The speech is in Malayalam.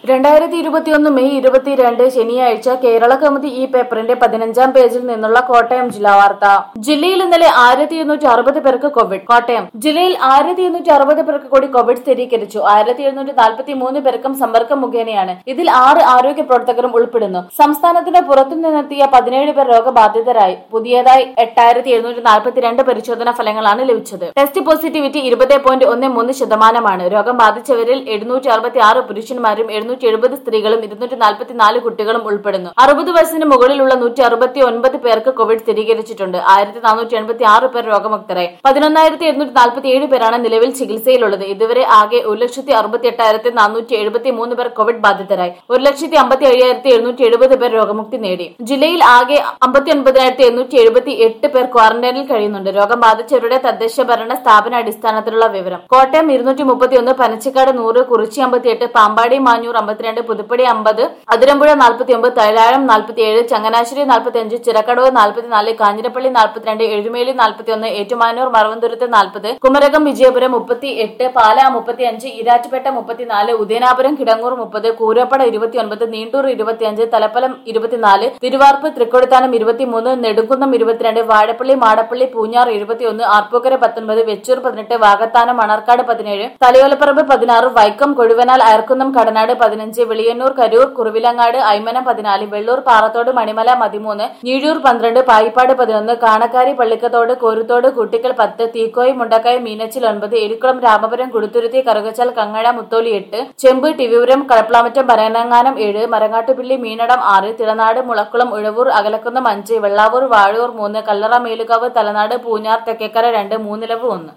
രണ്ടായിരത്തി ഇരുപത്തിയൊന്ന് മെയ് ഇരുപത്തിരണ്ട് ശനിയാഴ്ച കേരള കൗമുദി ഈ പേപ്പറിന്റെ പതിനഞ്ചാം പേജിൽ നിന്നുള്ള കോട്ടയം ജില്ലാ വാർത്ത ജില്ലയിൽ ഇന്നലെ ആയിരത്തി എഴുന്നൂറ്റി അറുപത് പേർക്ക് കോവിഡ് കോട്ടയം ജില്ലയിൽ ആയിരത്തി എഴുന്നൂറ്റി അറുപത് പേർക്ക് കൂടി കോവിഡ് സ്ഥിരീകരിച്ചു ആയിരത്തി എഴുന്നൂറ്റി നാൽപ്പത്തി മൂന്ന് പേർക്കും സമ്പർക്കം മുഖേനയാണ് ഇതിൽ ആറ് ആരോഗ്യ പ്രവർത്തകരും ഉൾപ്പെടുന്നു സംസ്ഥാനത്തിന് പുറത്തു നിന്നെത്തിയ പതിനേഴ് പേർ രോഗബാധിതരായി പുതിയതായി എട്ടായിരത്തി എഴുന്നൂറ്റി നാൽപ്പത്തിരണ്ട് പരിശോധനാ ഫലങ്ങളാണ് ലഭിച്ചത് ടെസ്റ്റ് പോസിറ്റിവിറ്റി ഇരുപത് പോയിന്റ് ഒന്ന് മൂന്ന് ശതമാനമാണ് രോഗം ബാധിച്ചവരിൽ എഴുന്നൂറ്റി അറുപത്തി ആറ് പുരുഷന്മാരും എഴുന്നൂറ്റി എഴുപത് സ്ത്രീകളും ഇരുന്നൂറ്റി നാൽപ്പത്തിനാല് കുട്ടികളും ഉൾപ്പെടുന്നു അറുപത് വയസ്സിന് മുകളിലുള്ള നൂറ്റി അറുപത്തി ഒൻപത് പേർക്ക് കോവിഡ് സ്ഥിരീകരിച്ചിട്ടുണ്ട് ആയിരത്തി നാനൂറ്റി എൺപത്തി ആറ് പേർ രോഗമുക്തരായി പതിനൊന്നായിരത്തി എഴുന്നൂറ്റി നാൽപ്പത്തി ഏഴ് പേരാണ് നിലവിൽ ചികിത്സയിലുള്ളത് ഇതുവരെ ആകെ ഒരു ലക്ഷത്തി അറുപത്തി എട്ടായിരത്തി നാനൂറ്റി എഴുപത്തി മൂന്ന് പേർ കോവിഡ് ബാധിതരായി ഒരു ലക്ഷത്തി അമ്പത്തി അയ്യായിരത്തി എഴുന്നൂറ്റി എഴുപത് പേർ രോഗമുക്തി നേടി ജില്ലയിൽ ആകെ അമ്പത്തി ഒൻപതിനായിരത്തി എണ്ണൂറ്റി എഴുപത്തി എട്ട് പേർ ക്വാറന്റൈനിൽ കഴിയുന്നുണ്ട് രോഗം ബാധിച്ചവരുടെ തദ്ദേശ ഭരണ സ്ഥാപന അടിസ്ഥാനത്തിലുള്ള വിവരം കോട്ടയം ഇരുന്നൂറ്റി മുപ്പത്തി ഒന്ന് പനച്ചിക്കാട് നൂറ് കുറിച്ചി അമ്പത്തിയെട്ട് പാമ്പാടി മാഞ്ഞൂർ അമ്പത്തിരണ്ട് പുതുപ്പടി അമ്പത് അതിരമ്പുഴ നാൽപ്പത്തി ഒമ്പത് തൈലാഴം നാൽപ്പത്തി ഏഴ് ചങ്ങനാശ്ശേരി നാൽപ്പത്തി അഞ്ച് ചിറക്കടവ് നാൽപ്പത്തിനാല് കാഞ്ഞിരപ്പള്ളി നാൽപ്പത്തിരണ്ട് എഴുമേലി നാൽപ്പത്തി ഒന്ന് ഏറ്റുമാനൂർ മറവന്തുരത്ത് നാൽപ്പത് കുമരകം വിജയപുരം മുപ്പത്തി എട്ട് പാല മുപ്പത്തി അഞ്ച് ഇരാറ്റുപേട്ട മുപ്പത്തിനാല് ഉദയനാപുരം കിടങ്ങൂർ മുപ്പത് കൂരപ്പട ഇരുപത്തിയൊൻപത് നീണ്ടൂർ ഇരുപത്തിയഞ്ച് തലപ്പലം ഇരുപത്തിനാല് തിരുവാർപ്പ് തൃക്കൊടിത്താനം ഇരുപത്തിമൂന്ന് നെടുങ്കുന്നം ഇരുപത്തിരണ്ട് വാഴപ്പള്ളി മാടപ്പള്ളി പൂഞ്ഞാർ ഇരുപത്തിയൊന്ന് ആർപ്പൂക്കര പത്തൊൻപത് വെച്ചൂർ പതിനെട്ട് വാകത്താനം മണർക്കാട് പതിനേഴ് തലയോലപ്പറമ്പ് പതിനാറ് വൈക്കം കൊഴുവനാൽ അയർക്കുന്നം കടനാട് പതിനഞ്ച് വെളിയന്നൂർ കരൂർ കുറുവിലങ്ങാട് ഐമനം പതിനാല് വെള്ളൂർ പാറത്തോട് മണിമല പതിമൂന്ന് ഞീഴൂർ പന്ത്രണ്ട് പായിപ്പാട് പതിനൊന്ന് കാണക്കാരി പള്ളിക്കത്തോട് കോരുത്തോട് കുട്ടിക്കൽ പത്ത് തീക്കോയി മുണ്ടക്കായ് മീനച്ചിൽ ഒൻപത് എരിക്കുളം രാമപുരം കുടുത്തുരുത്തി കറുകച്ചാൽ കങ്ങഴ മുത്തോലി എട്ട് ചെമ്പ് ടിവിപുരം കളപ്ലാമറ്റം പരനങ്ങാനം ഏഴ് മരങ്ങാട്ടുപിള്ളി മീനടം ആറ് തിളനാട് മുളക്കുളം ഉഴവൂർ അകലക്കുന്നം അഞ്ച് വെള്ളാവൂർ വാഴൂർ മൂന്ന് കല്ലറ മേലുകാവ് തലനാട് പൂഞ്ഞാർ തെക്കേക്കര രണ്ട് മൂന്നിലവ് ഒന്ന്